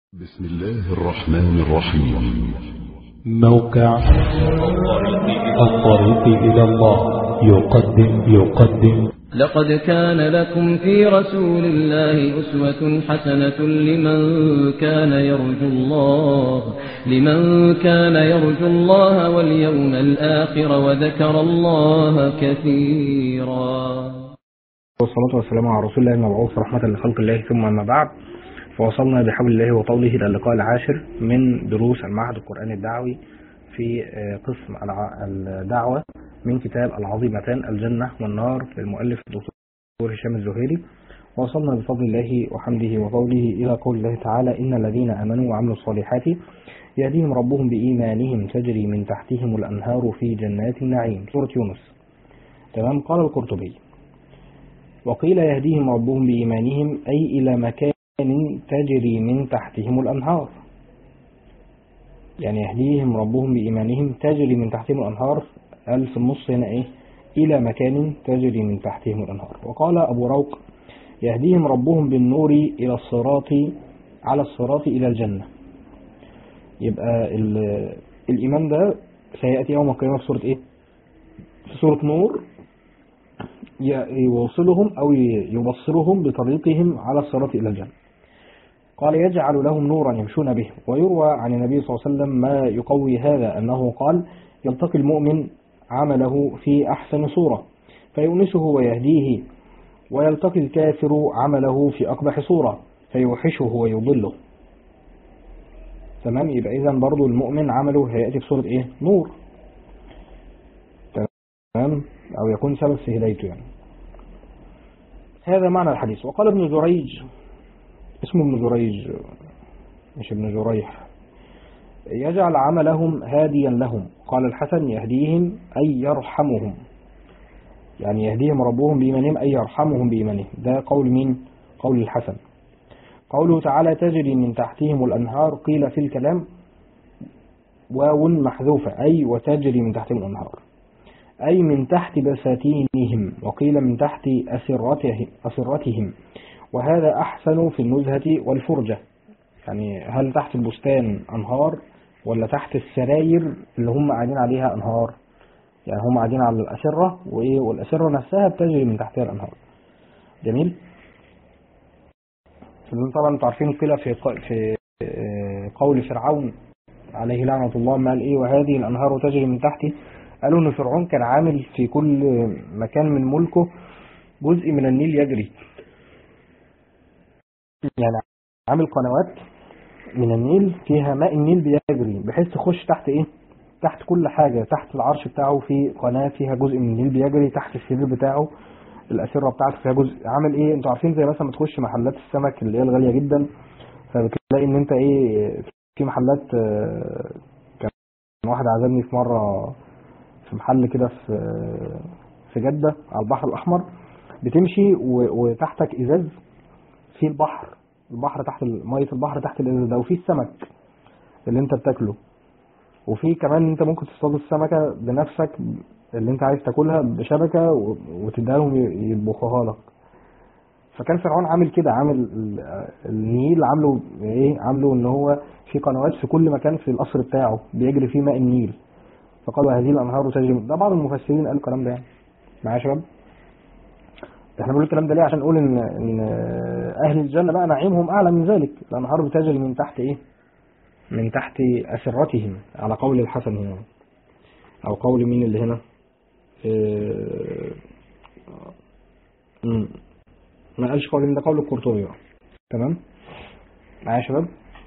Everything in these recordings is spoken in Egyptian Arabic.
بسم الله الرحمن الرحيم موقع الطريق إلى الله يقدم يقدم لقد كان لكم في رسول الله أسوة حسنة لمن كان يرجو الله لمن كان يرجو الله واليوم الآخر وذكر الله كثيرا والصلاة والسلام على رسول الله المبعوث رحمة لخلق الله ثم أما بعد فوصلنا بحبل الله وطوله إلى اللقاء العاشر من دروس المعهد القرآني الدعوي في آه، قسم الع- الدعوة من كتاب العظيمتان الجنة والنار للمؤلف الدكتور هشام الزهيري وصلنا بفضل الله وحمده وقوله إلى قول الله تعالى إن الذين آمنوا وعملوا الصالحات يهديهم ربهم بإيمانهم تجري من تحتهم الأنهار في جنات النعيم سورة يونس تمام قال القرطبي وقيل يهديهم ربهم بإيمانهم أي إلى مكان تجري من تحتهم الأنهار يعني يهديهم ربهم بإيمانهم تجري من تحتهم الأنهار قال في النص هنا إيه إلى مكان تجري من تحتهم الأنهار وقال أبو روق يهديهم ربهم بالنور إلى الصراط على الصراط إلى الجنة يبقى ال- الإيمان ده سيأتي يوم القيامة في سورة إيه في سورة نور ي- يوصلهم أو ي- يبصرهم بطريقهم على الصراط إلى الجنة قال يجعل لهم نورا يمشون به ويروى عن النبي صلى الله عليه وسلم ما يقوي هذا أنه قال يلتقي المؤمن عمله في أحسن صورة فيؤنسه ويهديه ويلتقي الكافر عمله في أقبح صورة فيوحشه ويضله تمام يبقى إذا برضو المؤمن عمله هيأتي بصورة إيه نور تمام أو يكون سبب في هدايته يعني هذا معنى الحديث وقال ابن جريج اسمه ابن جريج مش ابن جريح يجعل عملهم هاديا لهم قال الحسن يهديهم أي يرحمهم يعني يهديهم ربهم بإيمانهم أي يرحمهم بإيمانهم ده قول مين قول الحسن قوله تعالى تجري من تحتهم الأنهار قيل في الكلام واو محذوفة أي وتجري من تحتهم الأنهار أي من تحت بساتينهم وقيل من تحت أسرتهم, أسرتهم وهذا أحسن في النزهة والفرجة يعني هل تحت البستان أنهار ولا تحت السراير اللي هم قاعدين عليها أنهار يعني هم قاعدين على الأسرة وإيه والأسرة نفسها بتجري من تحتها الأنهار جميل طبعا انتوا عارفين قيل في ق- في آه، قول فرعون عليه لعنة الله ما قال إيه وهذه الأنهار تجري من تحتي قالوا إن فرعون كان عامل في كل مكان من ملكه جزء من النيل يجري يعني عامل قنوات من النيل فيها ماء النيل بيجري بحيث تخش تحت ايه تحت كل حاجة تحت العرش بتاعه في قناة فيها جزء من النيل بيجري تحت السرير بتاعه الأسرة بتاعته فيها جزء عامل ايه انتوا عارفين زي مثلا بتخش محلات السمك اللي هي الغالية جدا فبتلاقي ان انت ايه في محلات آه، كان واحد عزمني في مرة في محل كده في في جدة على البحر الأحمر بتمشي و- وتحتك إزاز في البحر البحر تحت ال- ميه البحر تحت الازاز ده وفي السمك اللي انت بتاكله وفي كمان انت ممكن تصطاد السمكه بنفسك اللي انت عايز تاكلها بشبكه و- وتديها لهم ي- يطبخوها لك فكان فرعون عامل كده عامل ال- النيل عامله ايه عامله ان هو في قنوات في كل مكان في القصر بتاعه بيجري فيه ماء النيل فقالوا هذه الانهار تجري من- ده بعض المفسرين قالوا الكلام ده يعني معايا يا شباب احنا بنقول الكلام ده ليه عشان نقول ان ان اهل الجنه بقى نعيمهم اعلى من ذلك الانهار بتجري من تحت ايه من تحت اسرتهم على قول الحسن هنا او قول مين اللي هنا اه مم. ما قالش قول ده قول القرطبي بقى تمام معايا يا شباب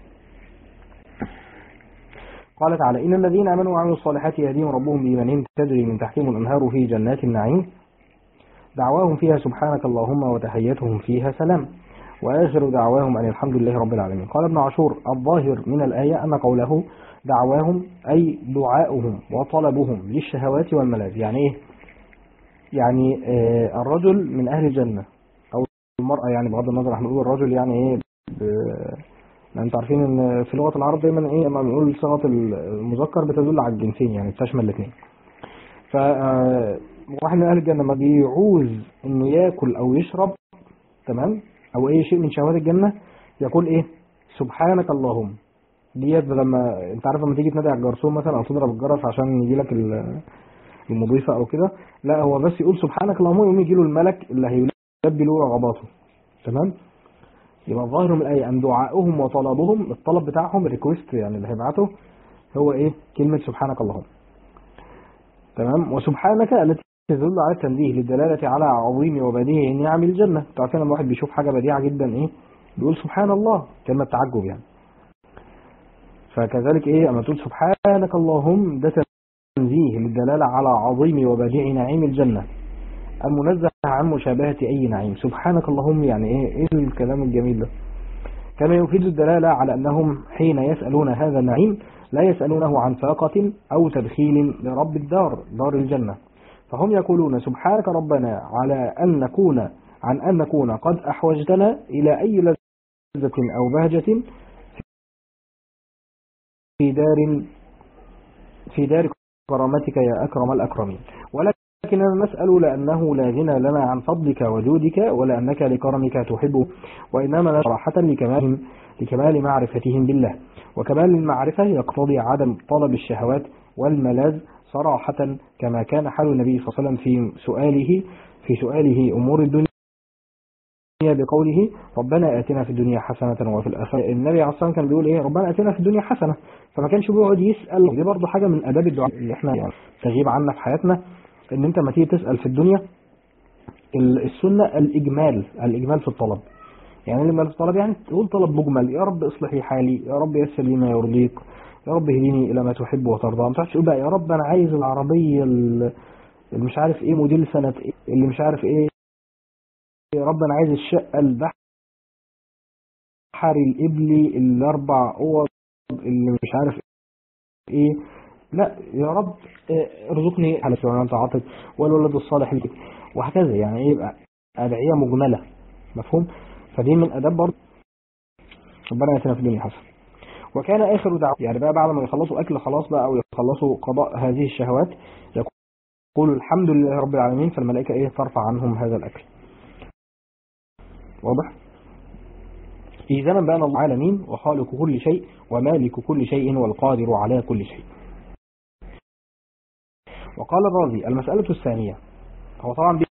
قال تعالى إن الذين آمنوا وعملوا الصالحات يهديهم ربهم بإيمانهم تجري من تحتهم الأنهار في جنات النعيم دعواهم فيها سبحانك اللهم وتحيتهم فيها سلام وآخر دعواهم أن الحمد لله رب العالمين قال ابن عاشور الظاهر من الآية أن قوله دعواهم أي دعاؤهم وطلبهم للشهوات والملاذ يعني إيه؟ يعني آه الرجل من أهل الجنة أو المرأة يعني بغض النظر احنا بنقول الرجل يعني إيه ب- ما انتوا عارفين ان في لغة العرب دايما ايه لما بنقول صيغة المذكر بتدل على الجنسين يعني بتشمل الاثنين ف آه، واحد من اهل الجنه ما بيعوز انه ياكل او يشرب تمام او اي شيء من شهوات الجنه يقول ايه سبحانك اللهم ديت لما انت عارف لما تيجي تنادي على الجرسون مثلا او تضرب الجرس عشان يجي لك ال- المضيفه او كده لا هو بس يقول سبحانك اللهم يقوم يجي له الملك اللي هيلبي له رغباته تمام يبقى الظاهر من الايه ان دعائهم وطلبهم الطلب بتاعهم الريكوست يعني اللي هيبعته هو ايه كلمه سبحانك اللهم تمام وسبحانك التي تدل على التنزيه للدلاله على عظيم وبديع نعم الجنه انتوا عارفين لما واحد بيشوف حاجه بديعه جدا ايه بيقول سبحان الله كلمه تعجب يعني فكذلك ايه اما تقول سبحانك اللهم ده تنزيه للدلاله على عظيم وبديع نعيم الجنه المنزه عن مشابهه اي نعيم سبحانك اللهم يعني ايه ايه الكلام الجميل ده كما يفيد الدلاله على انهم حين يسالون هذا النعيم لا يسالونه عن فاقه او تبخيل لرب الدار دار الجنه فهم يقولون سبحانك ربنا على ان نكون عن ان نكون قد احوجتنا الى اي لذه او بهجه في دار في دار كرامتك يا أكرم الأكرمين ولكننا نسأل لأنه لا غنى لنا عن فضلك وجودك ولأنك لكرمك تحب وإنما صراحة لكمال لكمال معرفتهم بالله وكمال المعرفة يقتضي عدم طلب الشهوات والملاذ صراحة كما كان حال النبي صلى الله عليه وسلم في سؤاله في سؤاله أمور الدنيا بقوله ربنا آتنا في الدنيا حسنة وفي الآخرة النبي عليه الصلاة والسلام كان بيقول إيه ربنا آتنا في الدنيا حسنة فما كانش بيقعد يسأل دي برضه حاجة من آداب الدعاء اللي إحنا يعني تغيب عنا في حياتنا إن أنت ما تيجي تسأل في الدنيا ال- السنة الإجمال الإجمال في الطلب يعني الإجمال في الطلب يعني تقول طلب مجمل يا رب اصلح لي حالي يا رب يسر لي ما يرضيك يا رب اهديني إلى ما تحب وترضى ما تقعدش تقول بقى يا رب أنا عايز العربية ال- اللي مش عارف إيه موديل سنة إيه اللي مش عارف إيه يا رب أنا عايز الشقة البحر البحري الإبلي الأربع أوض اللي مش عارف إيه لا يا رب آه، ارزقني على سبحانه وتعالى والولد الصالح لك وهكذا يعني ايه يبقى أدعية مجملة مفهوم فدي من أداب برضه ربنا ياتنا في الدنيا حسنة وكان آخر دعوة يعني بقى بعد ما يخلصوا أكل خلاص بقى أو يخلصوا قضاء هذه الشهوات يقولوا الحمد لله رب العالمين فالملائكة إيه ترفع عنهم هذا الأكل واضح؟ إذا بان الله العالمين وخالق كل شيء ومالك كل شيء والقادر على كل شيء وقال الرازي المسألة الثانية هو طبعا بي-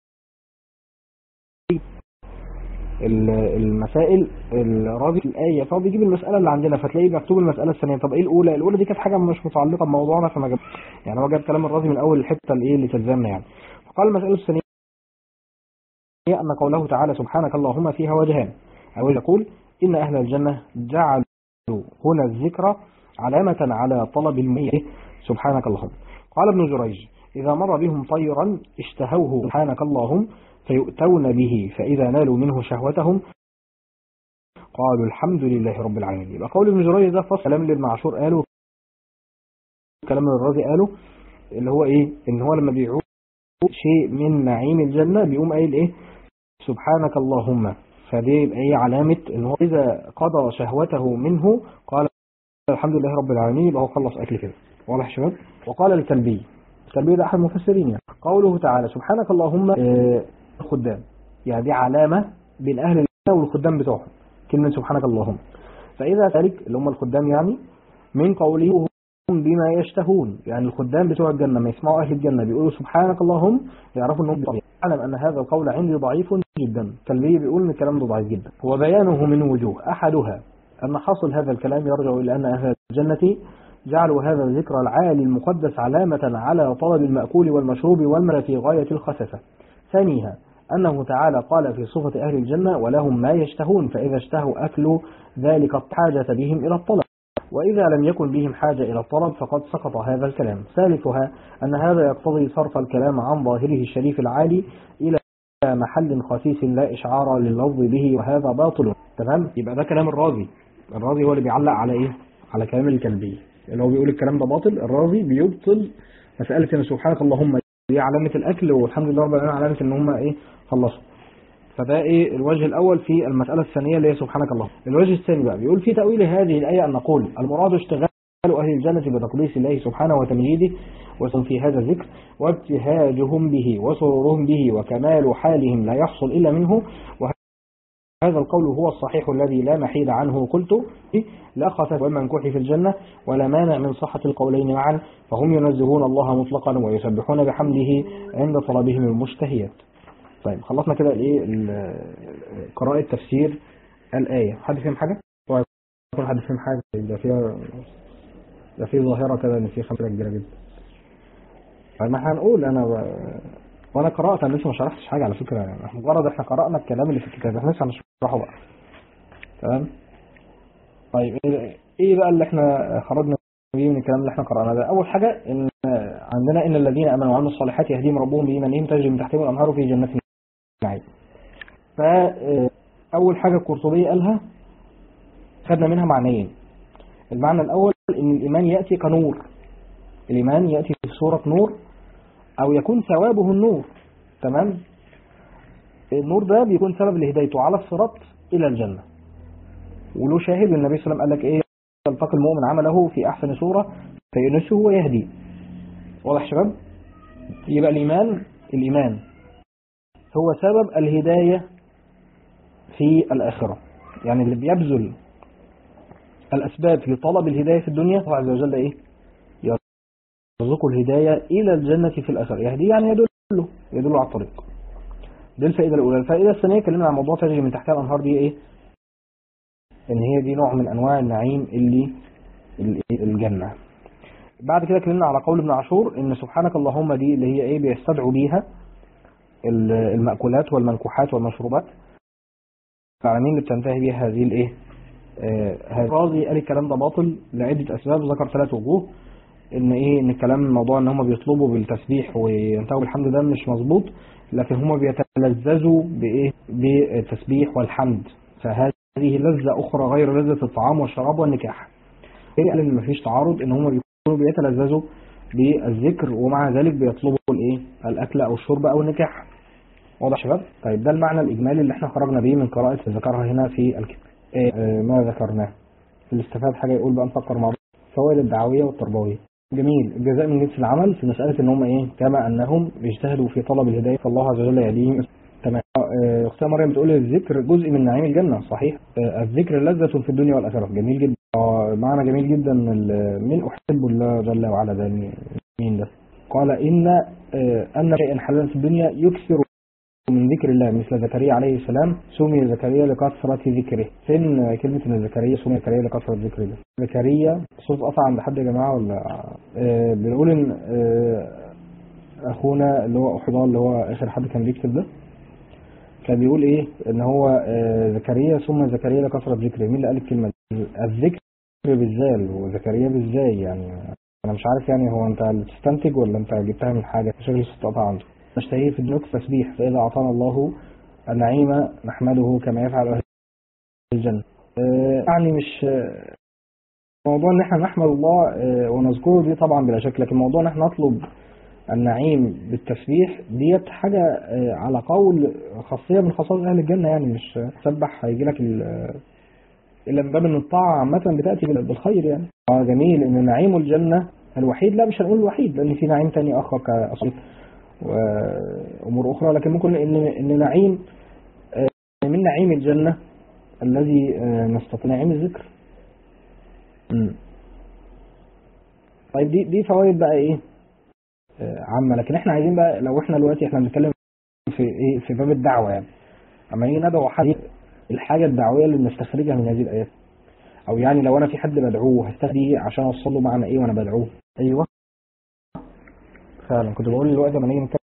ال- المسائل الرازي في الآية فهو بيجيب المسألة اللي عندنا فتلاقيه مكتوب المسألة الثانية طب ايه الأولى الأولى دي كانت حاجة مش متعلقة بموضوعنا فما جاب يعني هو جاب كلام الرازي من أول الحتة اللي ايه اللي تلزمنا يعني فقال المسألة الثانية هي أن قوله تعالى سبحانك اللهم فيها وجهان أو يقول إن أهل الجنة جعلوا هنا الذكر علامة على طلب المية سبحانك اللهم قال ابن جريج إذا مر بهم طيرا اشتهوه سبحانك اللهم فيؤتون به فإذا نالوا منه شهوتهم قالوا الحمد لله رب العالمين يبقى قول ابن جريج ده فصل كلام اللي ابن عاشور قاله كلام اللي الرازي قاله اللي هو ايه ان هو لما بيعود شيء من نعيم الجنة بيقوم قايل ايه سبحانك اللهم فدي يبقى ايه علامة ان هو اذا قضى شهوته منه قال الحمد لله رب العالمين يبقى هو خلص اكل كده واضح يا شباب وقال التلبي التلبي ده احد المفسرين يعني قوله تعالى سبحانك اللهم آه، الخدام يعني دي علامة بين اهل الجنة والخدام بتوعهم كلمة سبحانك اللهم فاذا ذلك اللي هم الخدام يعني من قوله هم بما يشتهون يعني الخدام بتوع الجنة ما يسمعوا أهل الجنة بيقولوا سبحانك اللهم يعرفوا أنهم ضعيف أعلم أن هذا القول عندي ضعيف جدا كالبي بيقول أن الكلام ده ضعيف جدا وبيانه من وجوه أحدها أن حاصل هذا الكلام يرجع إلى أن أهل الجنة جعلوا هذا الذكر العالي المقدس علامة على طلب المأكول والمشروب والمرى في غاية الخسسة ثانيها أنه تعالى قال في صفة أهل الجنة ولهم ما يشتهون فإذا اشتهوا أكلوا ذلك الحاجة بهم إلى الطلب وإذا لم يكن بهم حاجة إلى الطلب فقد سقط هذا الكلام ثالثها أن هذا يقتضي صرف الكلام عن ظاهره الشريف العالي إلى محل خسيس لا إشعار لللفظ به وهذا باطل تمام يبقى ده كلام الرازي الرازي هو اللي بيعلق على إيه على كلام الكلبي اللي هو بيقول الكلام ده باطل الرازي بيبطل مسألة إن سبحانك اللهم دي علامة الأكل والحمد لله رب العالمين علامة إن هم إيه خلصوا فده ايه الوجه الاول في المسألة الثانية اللي هي سبحانك الله الوجه الثاني بقى بيقول في تأويل هذه الآية أن نقول المراد اشتغال أهل الجنة بتقديس الله سبحانه وتمجيده وسم في هذا الذكر وابتهاجهم به وسرورهم به وكمال حالهم لا يحصل إلا منه هذا القول هو الصحيح الذي لا محيد عنه قلت لا خفاف والمنكوح في الجنة ولا مانع من صحة القولين معا فهم ينزهون الله مطلقا ويسبحون بحمده عند طلبهم المشتهيات طيب خلصنا كده الايه ال- قراءة تفسير الآية حد فهم حاجة؟ طيب يكون حد فهم حاجة ده فيها ده في ظاهرة كده ان في خمسة كبيرة جدا طيب ما احنا هنقول انا ب... وانا قرأت انا لسه ما شرحتش حاجة على فكرة يعني احنا مجرد احنا قرأنا الكلام اللي في الكتاب احنا لسه هنشرحه بقى تمام طيب ايه إيه بقى اللي احنا خرجنا بيه من الكلام اللي احنا قرأناه ده اول حاجة ان عندنا ان الذين امنوا وعملوا الصالحات يهديهم ربهم بايمانهم تجري من تحتهم الانهار في جنات النعيم فاول حاجة القرطبي قالها خدنا منها معنيين المعنى الاول ان الايمان ياتي كنور الايمان ياتي في صورة نور او يكون ثوابه النور تمام النور ده بيكون سبب لهدايته على الصراط الى الجنة وله شاهد النبي صلى الله عليه وسلم قال لك ايه يلتقي المؤمن عمله في احسن صورة فينسه ويهدي واضح يا شباب يبقى الايمان الايمان هو سبب الهداية في الاخرة يعني اللي بيبذل الاسباب في طلب الهداية في الدنيا الله عز وجل ايه يرزقه الهداية الى الجنة في الاخرة يهدي يعني يدله يدله على الطريق دي الفائدة الاولى الفائدة الثانية اتكلمنا عن موضوع تجري من تحتها الانهار دي ايه ان هي دي نوع من انواع النعيم اللي اللي- الجنة بعد كده اتكلمنا على قول ابن عاشور ان سبحانك اللهم دي اللي هي ايه بيستدعوا بيها ال- المأكولات والمنكوحات والمشروبات العالمين اللي بتنتهي بيها هذه الايه آه، هذا الرازي قال الكلام ده باطل لعدة اسباب ذكر ثلاث وجوه ان ايه ان الكلام الموضوع ان هم بيطلبوا بالتسبيح وينتهوا بالحمد ده مش مظبوط لكن هم بيتلذذوا بايه بالتسبيح والحمد فهذه لذة اخرى غير لذة الطعام والشراب والنكاح إيه قال ان مفيش تعارض ان هم بيكونوا بيتلذذوا بالذكر ومع ذلك بيطلبوا الايه الاكل او الشرب او النكاح واضح يا شباب طيب ده المعنى الاجمالي اللي احنا خرجنا بيه من قراءة ذكرها هنا في الكتاب إيه آه ما ذكرناه اللي استفاد حاجة يقول بقى نفكر مع بعض فوائد الدعوية والتربوية جميل الجزاء من جنس العمل في مسألة ان هم ايه كما انهم بيجتهدوا في طلب الهداية فالله عز وجل يهديهم تمام آه، اختها مريم بتقول الذكر جزء من نعيم الجنة صحيح آه، الذكر لذة في الدنيا والآخرة جميل جدا آه، معنى جميل جدا ال- من أحب الله جل وعلا ده مين ده قال إن آه، أن شيئا حلالا في الدنيا يكثر من ذكر الله مثل زكريا عليه السلام سمي زكريا لكثرة ذكره فين كلمة ان زكريا سمي زكريا لكثرة ذكره زكريا صوت قطع عند حد يا جماعة ولا آه بنقول ان آه اخونا اللي هو احضار اللي هو اخر حد كان بيكتب ده كان بيقول ايه ان هو آه زكريا ثم زكريا لكثرة ذكره مين اللي قال الكلمة دي الذكر بالذال وزكريا بالزاي يعني انا مش عارف يعني هو انت اللي بتستنتج ولا انت جبتها من حاجة شكل الصوت قطع عنده نشتهي في الدنيا تسبيح فإذا أعطانا الله النعيم نحمده كما يفعل أهل الجنة آه، يعني مش آه، موضوع ان احنا نحمد الله آه، ونذكره دي طبعا بلا شك لكن موضوع ان احنا نطلب النعيم بالتسبيح ديت حاجة آه، على قول خاصية من خصائص أهل الجنة يعني مش تسبح هيجي لك إلا من باب إن الطاعة عامة بتأتي بال- بالخير يعني آه جميل إن نعيم الجنة الوحيد لا مش هنقول الوحيد لأن في نعيم تاني آخر كأصل وأمور أخرى لكن ممكن إن إن نعيم آه، من نعيم الجنة الذي آه، نستطيع نعيم الذكر مم. طيب دي دي فوائد بقى إيه آه، عامة لكن إحنا عايزين بقى لو إحنا دلوقتي إحنا بنتكلم في إيه في باب الدعوة يعني أما نيجي ندعو حد الحاجة الدعوية اللي بنستخرجها من هذه الآيات أو يعني لو أنا في حد بدعوه هستخدم إيه عشان أوصل له معنى إيه وأنا بدعوه أيوه فعلا كنت بقول دلوقتي لما نيجي نتكلم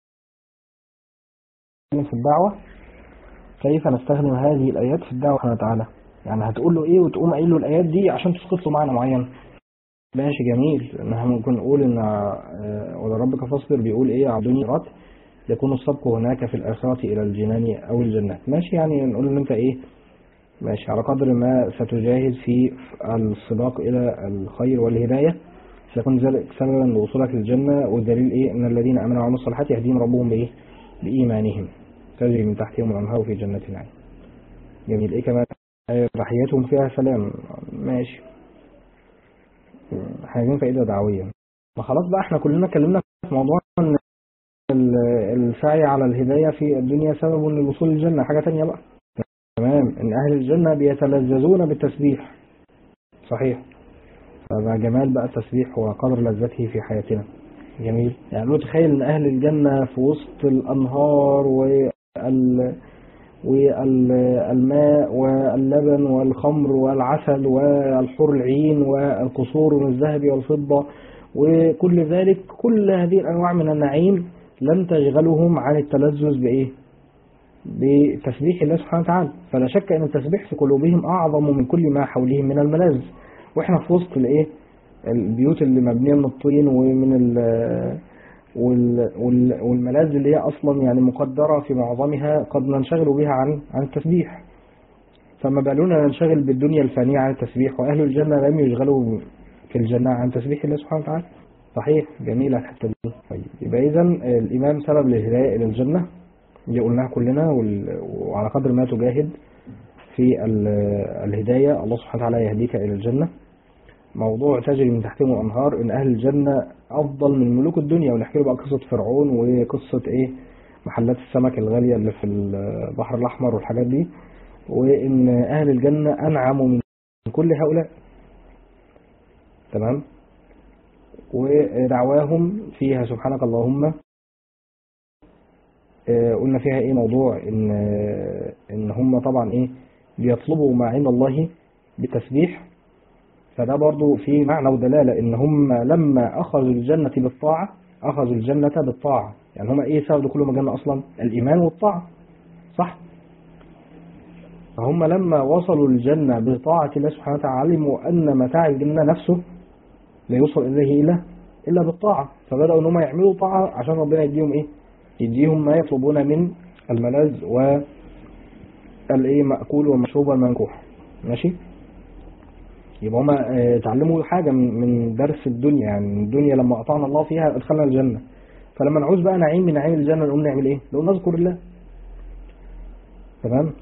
في الدعوة كيف نستخدم هذه الآيات في الدعوة سبحانه وتعالى يعني هتقول له إيه وتقوم قايل له الآيات دي عشان تسقط له معنى معين ماشي جميل إن احنا ممكن نقول إن آه، ولربك فاصبر بيقول إيه على الدنيا يكون السبق هناك في الآخرة إلى الجنان أو الجنات ماشي يعني نقول إن أنت إيه ماشي على قدر ما ستجاهد في السباق إلى الخير والهداية سيكون ذلك سببا لوصولك للجنة والدليل إيه أن الذين آمنوا وعملوا الصالحات يهديهم ربهم بإيه بإيمانهم تجري من تحتهم الأنهار في جنة النعيم جميل إيه كمان آه، تحياتهم فيها سلام ماشي احنا عايزين فائدة دعوية ما خلاص بقى احنا كلنا اتكلمنا في موضوع ان ال- السعي على الهداية في الدنيا سبب للوصول للجنة حاجة تانية بقى تمام ان اهل الجنة بيتلذذون بالتسبيح صحيح فما جمال بقى التسبيح وقدر لذته في حياتنا جميل يعني متخيل ان اهل الجنة في وسط الانهار وال والماء واللبن والخمر والعسل والحور العين والقصور من الذهب والفضة وكل ذلك كل هذه الأنواع من النعيم لن تشغلهم عن التلذذ بإيه بتسبيح الله سبحانه وتعالى فلا شك أن التسبيح في قلوبهم أعظم من كل ما حولهم من الملاذ وإحنا في وسط الإيه البيوت اللي مبنية من الطين ومن ال وال- وال- والملاذ اللي هي أصلا يعني مقدرة في معظمها قد ننشغل بها عن عن التسبيح فما بالنا ننشغل بالدنيا الفانية عن التسبيح وأهل الجنة لم يشغلوا في الجنة عن تسبيح الله سبحانه وتعالى صحيح جميلة الحتة دي طيب يبقى إذا الإمام سبب للهداية إلى الجنة اللي قلناها كلنا وال- وعلى قدر ما تجاهد في ال- الهداية الله سبحانه وتعالى يهديك إلى الجنة موضوع تجري من تحتهم الأنهار إن أهل الجنة أفضل من ملوك الدنيا ونحكي له بقى قصة فرعون وقصة إيه محلات السمك الغالية اللي في البحر الأحمر والحاجات دي وإن أهل الجنة أنعم من كل هؤلاء تمام ودعواهم فيها سبحانك اللهم آه، قلنا فيها ايه موضوع ان آه، ان هم طبعا ايه بيطلبوا ما عند الله بتسبيح فده برضو في معنى ودلالة ان هم لما اخذوا الجنة بالطاعة اخذوا الجنة بالطاعة يعني هم ايه سبب دخولهم الجنة اصلا الايمان والطاعة صح فهم لما وصلوا الجنة بطاعة الله سبحانه وتعالى علموا ان متاع الجنة نفسه لا يوصل اليه الا الا بالطاعة فبدأوا ان هم يعملوا طاعة عشان ربنا يديهم ايه يديهم ما يطلبون من الملاذ و الايه مأكول ومشروب والمنكوح ماشي يبقى هما آه، اتعلموا حاجة من من درس الدنيا يعني من الدنيا لما أطعنا الله فيها أدخلنا الجنة فلما نعوز بقى نعيم من نعيم الجنة نقوم نعمل إيه؟ نقوم نذكر الله تمام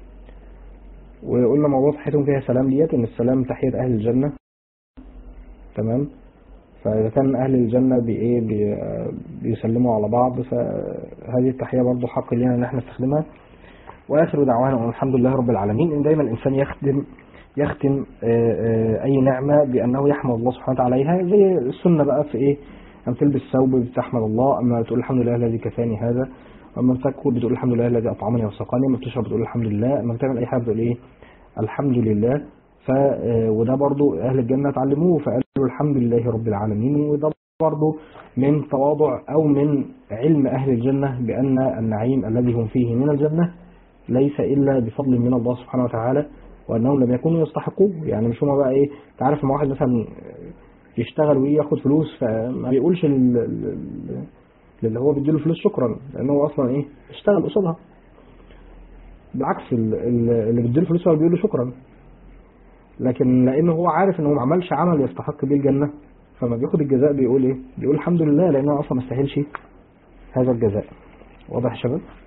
وقلنا موضوع صحتهم فيها سلام ديت إن السلام تحية أهل الجنة تمام فإذا كان أهل الجنة بإيه بي- آه، بيسلموا على بعض فهذه التحية برضو حق لنا إن احنا نستخدمها وآخر دعوانا أن الحمد لله رب العالمين إن دايما الإنسان يخدم يختم آه، آه، أي نعمة بأنه يحمد الله سبحانه وتعالى عليها زي السنة بقى في إيه أما تلبس ثوب بتحمد الله أما تقول الحمد لله الذي كفاني هذا أما تاكل بتقول الحمد لله الذي أطعمني وسقاني أما بتشرب بتقول الحمد لله أما بتعمل أي حاجة بتقول إيه الحمد لله ف آه، وده برضو أهل الجنة اتعلموه فقالوا الحمد لله رب العالمين وده برضو من تواضع أو من علم أهل الجنة بأن النعيم الذي هم فيه من الجنة ليس إلا بفضل من الله سبحانه وتعالى وأنهم لم يكونوا يستحقوه يعني مش هما بقى إيه تعرف لما واحد مثلا يشتغل وياخد فلوس فما بيقولش لل- لل- للي هو بيديله فلوس شكرا لأنه هو أصلا إيه اشتغل قصادها بالعكس ال- ال- اللي بيديله فلوس هو بيقول له شكرا لكن لأنه هو عارف إنه ما عملش عمل يستحق بيه الجنة فما بياخد الجزاء بيقول إيه بيقول الحمد لله لأنه أصلا ما استاهلش هذا الجزاء واضح يا شباب